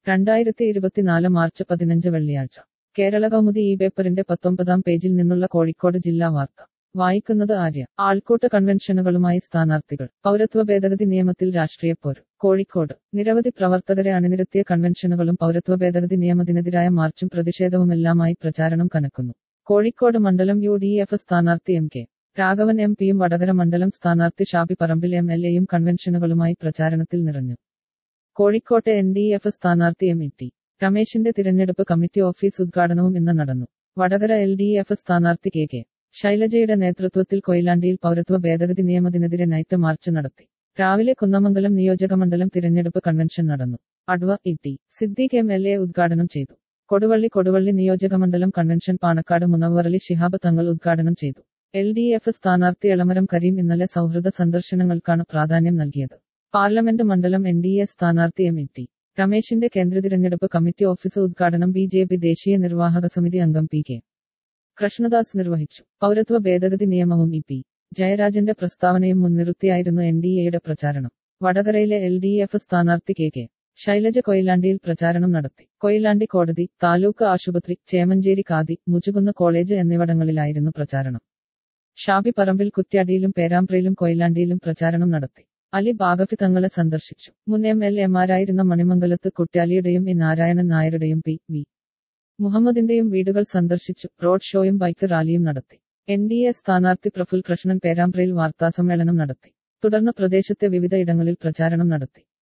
രണ്ടായിരത്തി ഇരുപത്തിനാല് മാർച്ച് പതിനഞ്ച് വെള്ളിയാഴ്ച കേരള കൗമുദി ഈ പേപ്പറിന്റെ പത്തൊമ്പതാം പേജിൽ നിന്നുള്ള കോഴിക്കോട് ജില്ലാ വാർത്ത വായിക്കുന്നത് ആര്യ ആൾക്കൂട്ട കൺവെൻഷനുകളുമായി സ്ഥാനാർത്ഥികൾ പൗരത്വ ഭേദഗതി നിയമത്തിൽ രാഷ്ട്രീയ പോര് കോഴിക്കോട് നിരവധി പ്രവർത്തകരെ അണിനിരത്തിയ കൺവെൻഷനുകളും പൗരത്വ ഭേദഗതി നിയമത്തിനെതിരായ മാർച്ചും പ്രതിഷേധവുമെല്ലാമായി പ്രചാരണം കനക്കുന്നു കോഴിക്കോട് മണ്ഡലം യു ഡി എഫ് സ്ഥാനാർത്ഥി എം കെ രാഘവൻ എം പിയും വടകര മണ്ഡലം സ്ഥാനാർത്ഥി ഷാബി പറമ്പിൽ എം എൽ എയും കൺവെൻഷനുകളുമായി പ്രചാരണത്തിൽ നിറഞ്ഞു കോഴിക്കോട്ടെ എൻ ഡി എഫ് സ്ഥാനാർത്ഥി എം ഇ ടി രമേശിന്റെ തിരഞ്ഞെടുപ്പ് കമ്മിറ്റി ഓഫീസ് ഉദ്ഘാടനവും ഇന്ന് നടന്നു വടകര എൽ ഡി എഫ് സ്ഥാനാർത്ഥി കെ കെ ശൈലജയുടെ നേതൃത്വത്തിൽ കൊയിലാണ്ടിയിൽ പൗരത്വ ഭേദഗതി നിയമത്തിനെതിരെ നൈറ്റ് മാർച്ച് നടത്തി രാവിലെ കുന്നമംഗലം നിയോജകമണ്ഡലം തിരഞ്ഞെടുപ്പ് കൺവെൻഷൻ നടന്നു അഡ്വ E T Siddique M L A ഉദ്ഘാടനം ചെയ്തു കൊടുവള്ളി കൊടുവള്ളി നിയോജകമണ്ഡലം കൺവെൻഷൻ പാണക്കാട് മുനവ്വറലി ശിഹാബ് തങ്ങൾ ഉദ്ഘാടനം ചെയ്തു എൽ ഡി എഫ് സ്ഥാനാർത്ഥി എളമരം കരീം ഇന്നലെ സൗഹൃദ സന്ദർശനങ്ങൾക്കാണ് പ്രാധാന്യം നൽകിയത് പാർലമെന്റ് മണ്ഡലം എൻ ഡി എ സ്ഥാനാർത്ഥി എം ഇ ടി രമേശിന്റെ കേന്ദ്ര തിരഞ്ഞെടുപ്പ് കമ്മിറ്റി ഓഫീസ് ഉദ്ഘാടനം ബി ജെ പി ദേശീയ നിർവാഹക സമിതി അംഗം പി കെ കൃഷ്ണദാസ് നിർവഹിച്ചു പൗരത്വ ഭേദഗതി നിയമവും ഇ പി ജയരാജന്റെ പ്രസ്താവനയും മുൻനിർത്തിയായിരുന്നു എൻ ഡി എയുടെ പ്രചാരണം വടകരയിലെ എൽ ഡി എഫ് സ്ഥാനാർത്ഥി കെ കെ ശൈലജ കൊയിലാണ്ടിയിൽ പ്രചാരണം നടത്തി കൊയിലാണ്ടി കോടതി താലൂക്ക് ആശുപത്രി ചേമഞ്ചേരി കാതി മുജുകുന്ന് കോളേജ് എന്നിവിടങ്ങളിലായിരുന്നു പ്രചാരണം ഷാബി പറമ്പിൽ കുറ്റ്യാടിയിലും പേരാമ്പ്രയിലും കൊയിലാണ്ടിയിലും പ്രചാരണം നടത്തി അലി ബാഗഫി തങ്ങളെ സന്ദർശിച്ചു മുൻ എം എൽ എമാരായിരുന്ന മണിമംഗലത്ത് കുട്യാലിയുടെയും ഇ നാരായണൻ നായരുടെയും പി വി മുഹമ്മദിന്റെയും വീടുകൾ സന്ദർശിച്ചു റോഡ് ഷോയും ബൈക്ക് റാലിയും നടത്തി എൻ ഡി എ സ്ഥാനാർത്ഥി പ്രഫുൽ കൃഷ്ണൻ പേരാമ്പ്രയിൽ വാർത്താസമ്മേളനം നടത്തി തുടർന്ന് പ്രദേശത്തെ വിവിധ ഇടങ്ങളിൽ പ്രചാരണം നടത്തി